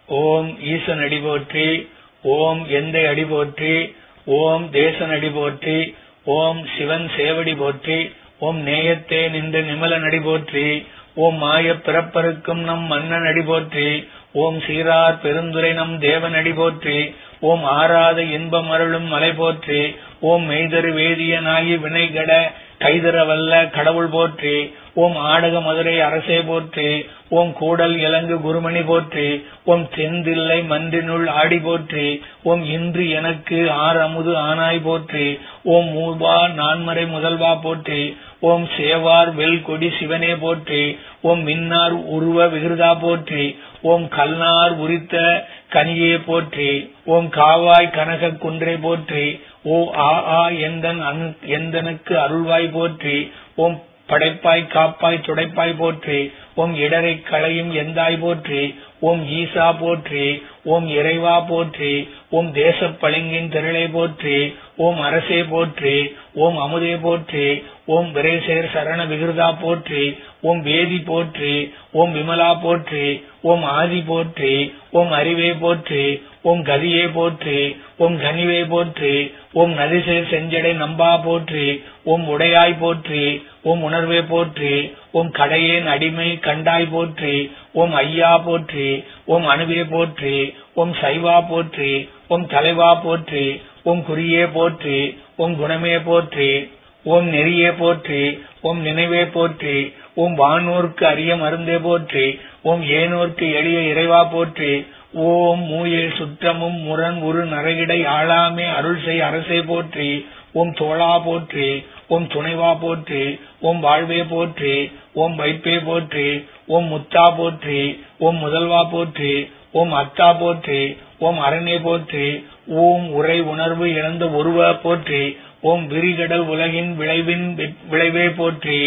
ஓம் ஈசன் அடி போற்றி ஓம் எந்தை அடி போற்றி ஓம் தேசன் அடி போற்றி ஓம் சிவன் சேவடி போற்றி ஓம் நேயத்தே நின்ற நிமலன் அடி போற்றி ஓம் மாயப் பிறப்பருக்கும் நம் மன்னன் அடி போற்றி ஓம் சீரார் பெருந்துரை நம் தேவன் அடி போற்றி ஓம் ஆறாத இன்பம் அருளும் மலை போற்றி ஓம் மெய்தரு வேதியனாகி வினைகட கைதரவல்ல கடவுள் போற்றி ஓம் ஆடக மதுரை அரசே போற்றி ஓம் கூடல் இலங்கு குருமணி போற்றி ஓம் தெந்தில்லை மன்றினுள் ஆடி போற்றி ஓம் இன்று எனக்கு ஆர் அமுது ஆனாய் போற்றி ஓம் மூவா நான்மறை முதல்வா போற்றி ஓம் சேவார் வெல் கொடி சிவனே போற்றி ஓம் மின்னார் உருவ விகிருதா போற்றி ஓம் கல்நார் உரித்த கனியே போற்றி ஓம் காவாய் கனக குன்றே போற்றி ஓ ஆ ஆ எந்தன் அன்- எந்தனுக்கு அருள்வாய் போற்றி ஓம் படைப்பாய் காப்பாய் துடைப்பாய் போற்றி ஓம் இடரை களையும் எந்தாய் போற்றி ஓம் ஈசா போற்றி ஓம் இறைவா போற்றி ஓம் தேசப் பளிங்கின் திரளே போற்றி ஓம் அரசே போற்றி ஓம் அமுதே போற்றி ஓம் விரேசேர் சரண விகிருதா போற்றி ஓம் வேதி போற்றி ஓம் விமலா போற்றி ஓம் ஆதி போற்றி ஓம் அறிவே போற்றி ஓம் கதியே போற்றி ஓம் கனிவே போற்றி ஓம் நதிசேர் செஞ்சடை நம்பா போற்றி ஓம் உடையாய் போற்றி ஓம் உணர்வே போற்றி ஓம் கடையேன் அடிமை கண்டாய் போற்றி ஓம் ஐயா போற்றி ஓம் அணுவே போற்றி ஓம் சைவா போற்றி ஓம் தலைவா போற்றி ஓம் குறியே போற்றி ஓம் குணமே போற்றி ஓம் நெறியே போற்றி ஓம் நினைவே போற்றி ஓம் வானோர்க்கு அரிய மருந்தே போற்றி ஓம் ஏனோர்க்கு எளிய இறைவா போற்றி ஓம் மூயே சுற்றமும் முரண் உரு நரகிடை ஆளாமே அருள் செய் அரசே போற்றி ஓம் தோளா போற்றி ஓம் துணைவா போற்றி ஓம் வாழ்வே போற்றி ஓம் வைப்பே போற்றி ஓம் முத்தா போற்றி ஓம் முதல்வா போற்றி ஓம் அத்தா போற்றி ஓம் அரணே போற்றி ஓம் உரை உணர்வு இழந்த ஒருவ போற்றி ஓம் விரிகடல் உலகின் விளைவின் வி- விளைவே போற்றி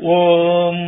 ஓம்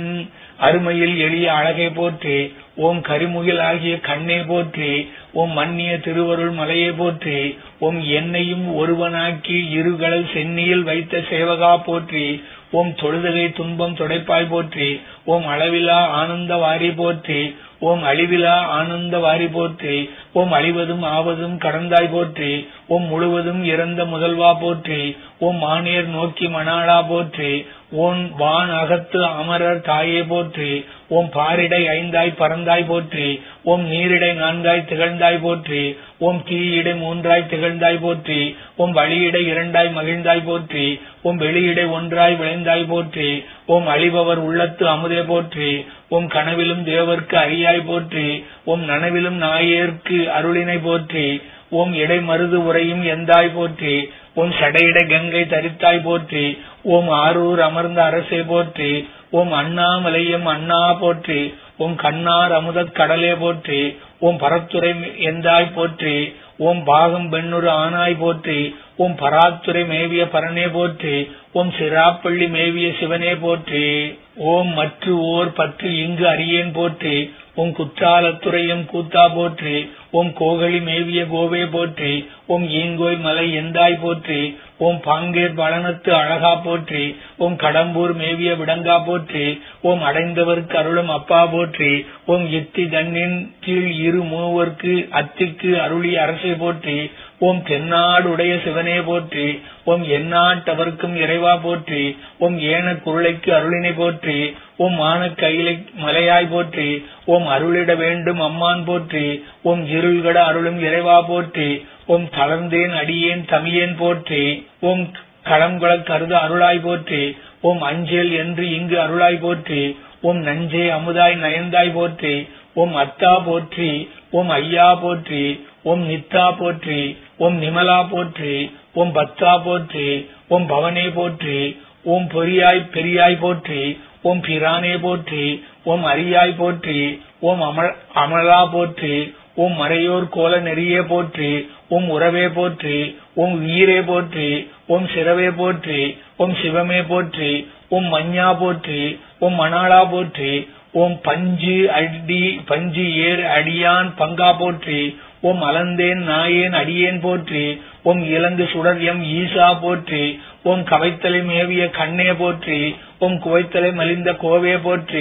அருமையில் எளிய அழகை போற்றி ஓம் கரிமுகில் ஆகிய கண்ணே போற்றி ஓம் மன்னிய திருவருள் மலையே போற்றி ஓம் என்னையும் ஒருவனாக்கி இருகடல் சென்னியில் வைத்த சேவகா போற்றி ஓம் தொழுதகை துன்பம் துடைப்பாய் போற்றி ஓம் அளவிலா ஆனந்த வாரி போற்றி ஓம் அழிவிலா ஆனந்த வாரி போற்றி ஓம் அழிவதும் ஆவதும் கடந்தாய் போற்றி ஓம் முழுவதும் இறந்த முதல்வா போற்றி ஓம் மானியர் நோக்கி மணாளா போற்றி ஓம் வான் அகத்து அமரர் தாயே போற்றி ஓம் பாரிடை ஐந்தாய் பறந்தாய் போற்றி ஓம் நீரிடை நான்காய் திகழ்ந்தாய் போற்றி ஓம் தீயிடை மூன்றாய் திகழ்ந்தாய் போற்றி ஓம் வழியிடை இரண்டாய் மகிழ்ந்தாய் போற்றி ஓம் வெளியிடை ஒன்றாய் விளைந்தாய் போற்றி ஓம் அழிபவர் உள்ளத்து அமுதே போற்றி ஓம் கனவிலும் தேவர்க்கு அரியாய் போற்றி ஓம் நனவிலும் நாயேற்கு அருளினை போற்றி ஓம் இடை மருது உரையும் எந்தாய் போற்றி ஓம் சடையிடை கங்கை தரித்தாய் போற்றி ஓம் ஆரூர் அமர்ந்த அரசே போற்றி ஓம் அண்ணாமலையும் அண்ணா போற்றி ஓம் கண்ணார் அமுதக் கடலே போற்றி ஓம் பரத்துரை எந்தாய் போற்றி ஓம் பாகம் பெண்ணுரு ஆனாய் போற்றி ஓம் பராத்துரை மேவிய பரனே போற்றி ஓம் சிராப்பள்ளி மேவிய சிவனே போற்றி ஓம் மற்று ஓர் பற்று இங்கு அறியேன் போற்றி ஓம் குற்றாலத்துறையும் கூத்தா போற்றி ஓம் கோகலி மேவிய கோவே போற்றி ஓம் ஈங்கோய் மலை எந்தாய் போற்றி ஓம் பாங்கேர் பழனத்து அழகா போற்றி ஓம் கடம்பூர் மேவிய விடங்கா போற்றி ஓம் அடைந்தவர்க்கு அருளும் அப்பா போற்றி ஓம் இத்தி தன்னின் கீழ் இரு மூவர்க்கு அத்திக்கு அருளி அரசை போற்றி ஓம் தென்னாடுடைய சிவனே போற்றி ஓம் எந்நாட்டவர்க்கும் இறைவா போற்றி ஓம் ஏன குருளைக்கு அருளினை போற்றி ஓம் மான கையிலை மலையாய் போற்றி ஓம் அருளிட வேண்டும் அம்மான் போற்றி ஓம் இருள்கட அருளும் இறைவா போற்றி ஓம் தளர்ந்தேன் அடியேன் தமியேன் போற்றி ஓம் களங்குள கருத அருளாய் போற்றி ஓம் அஞ்சேல் என்று இங்கு அருளாய் போற்றி ஓம் நஞ்சே அமுதாய் நயந்தாய் போற்றி ஓம் அத்தா போற்றி ஓம் ஐயா போற்றி ஓம் நித்தா போற்றி ஓம் நிமலா போற்றி ஓம் பத்தா போற்றி ஓம் பவனே போற்றி ஓம் பொரியாய் பெரியாய் போற்றி ஓம் பிரானே போற்றி ஓம் அரியாய் போற்றி ஓம் அமல் அமலா போற்றி ஓம் மறையோர் கோல நெறியே போற்றி ஓம் உறவே போற்றி ஓம் வீரே போற்றி ஓம் சிறவே போற்றி ஓம் சிவமே போற்றி ஓம் மஞ்சா போற்றி ஓம் மணாளா போற்றி ஓம் பஞ்சு அடி பஞ்சு ஏர் அடியான் பங்கா போற்றி ஓம் அலந்தேன் நாயேன் அடியேன் போற்றி ஓம் இலங்கு சுடர் எம் ஈசா போற்றி ஓம் கவைத்தலை மேவிய கண்ணே போற்றி ஓம் குவைத்தலை மலிந்த கோவே போற்றி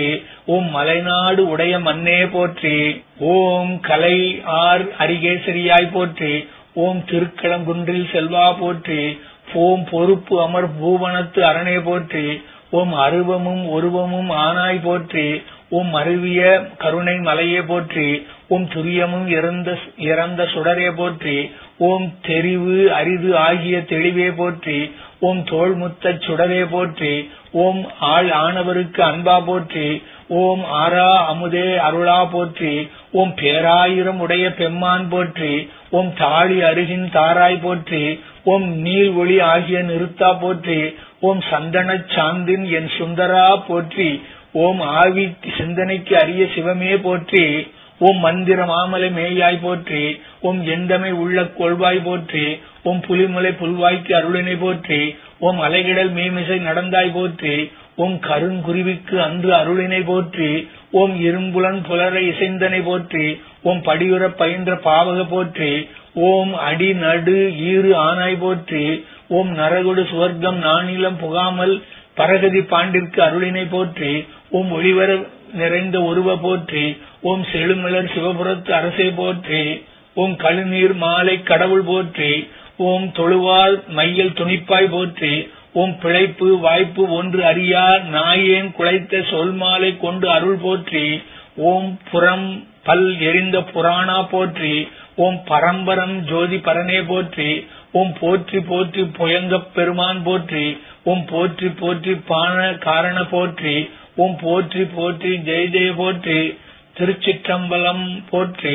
ஓம் மலைநாடு உடைய மண்ணே போற்றி ஓம் கலை ஆர் அரிகேசரியாய் போற்றி ஓம் திருக்களங்குன்றில் செல்வா போற்றி ஓம் பொறுப்பு அமர் பூவனத்து அரணே போற்றி ஓம் அருவமும் உருவமும் ஆனாய் போற்றி ஓம் மருவிய கருணை மலையே போற்றி ஓம் துரியமும் இறந்த இறந்த சுடரே போற்றி ஓம் தெரிவு அரிது ஆகிய தெளிவே போற்றி ஓம் தோள்முத்தச் சுடரே போற்றி ஓம் ஆள் ஆனவருக்கு அன்பா போற்றி ஓம் ஆரா அமுதே அருளா போற்றி ஓம் பேராயிரம் உடைய பெம்மான் போற்றி ஓம் தாழி அருகின் தாராய் போற்றி ஓம் நீர் ஒளி ஆகிய நிறுத்தா போற்றி ஓம் சந்தனச் சாந்தின் என் சுந்தரா போற்றி ஓம் ஆவி சிந்தனைக்கு அரிய சிவமே போற்றி ஓம் மந்திர மாமலை மேயாய் போற்றி ஓம் எந்தமை உள்ள கொள்வாய் போற்றி ஓம் புலிமலை புல்வாய்க்கு அருளினை போற்றி ஓம் அலைகிடல் மீமிசை நடந்தாய் போற்றி ஓம் கருங்குருவிக்கு அன்று அருளினை போற்றி ஓம் இரும்புலன் புலர இசைந்தனை போற்றி ஓம் படியுற பயின்ற பாவக போற்றி ஓம் அடி நடு ஈறு ஆனாய் போற்றி ஓம் நரகுடு சுவர்க்கம் நானிலம் புகாமல் பரகதி பாண்டிற்கு அருளினை போற்றி ஓம் ஒளிவர நிறைந்த உருவ போற்றி ஓம் செழுமலர் சிவபுரத்து அரசை போற்றி ஓம் கழுநீர் மாலை கடவுள் போற்றி ஓம் தொழுவார் மையல் துணிப்பாய் போற்றி ஓம் பிழைப்பு வாய்ப்பு ஒன்று அறியா நாயேன் குலைத்த சொல் மாலை கொண்டு அருள் போற்றி ஓம் புறம் பல் எரிந்த புராணா போற்றி ஓம் பரம்பரம் ஜோதி பரனே போற்றி ஓம் போற்றி போற்றி புயங்கப் பெருமான் போற்றி ஓம் போற்றி போற்றி பான காரண போற்றி ஓம் போற்றி போற்றி ஜெய ஜெய போற்றி திருச்சிற்றம்பலம் போற்றி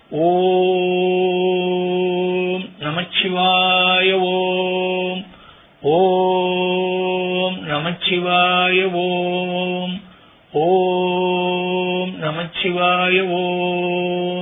ஓம் நமச்சிவாய ஓம் ஓம் நமச்சிவாய ஓம் ஓம் நமச்சிவாய ஓம்